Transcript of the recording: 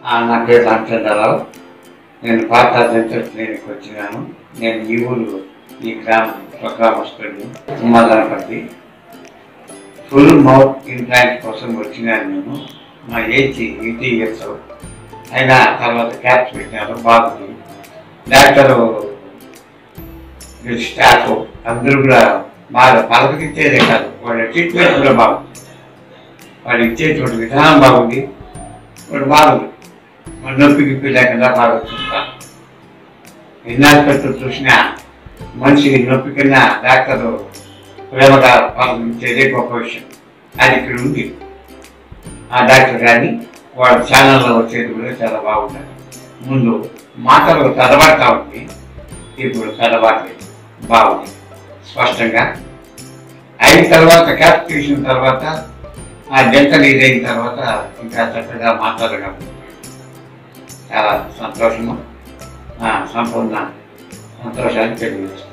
ఆ, నా పేరు రామచంద్రరావు నేను పాత డెంటల్ క్లినిక్ వచ్చినాను నేను ఈ ఊరు ఈ గ్రామం స్వగ్రామస్తుడిని ఉమాదనపతి ఫుల్ మౌత్ ఇంప్లాంట్ కోసం వచ్చినాను నేను మా ఏజ్ ఎయిటీ ఇయర్స్ అయినా తర్వాత క్యాప్స్ పెట్టినారు బాగుంది డాక్టరు స్టాఫ్ అందరూ కూడా బాగా పలకరించేదే కాదు వాళ్ళ ట్రీట్మెంట్ కూడా బాగుంది వాళ్ళు ఇచ్చేటువంటి విధానం బాగుంది వాడు బాగుంది మన నొప్పి గిప్పి లేకుండా బాగా చూస్తాను ఎన్ని హాస్పిటల్ చూసినా మనిషికి నొప్పి కింద డాక్టర్ ప్రేమగా పలకరించేదే గొప్ప విషయం అది ఇక్కడ ఉంది ఆ డాక్టర్ కానీ వాళ్ళ ఛానల్లో వచ్చేది కూడా చాలా బాగుంటుంది ముందు మాటలు చదవడతా ఉంది ఇప్పుడు చదవట్లేదు బాగుంది స్పష్టంగా అయిన తర్వాత క్యాప్ తీసిన తర్వాత ఆ డెంటల్ ఇదైన తర్వాత ఇంకా చక్కగా మాట్లాడగలం చాలా సంతోషము ఆ, సంపూర్ణ సంతోషాన్ని తెలియజేస్తాను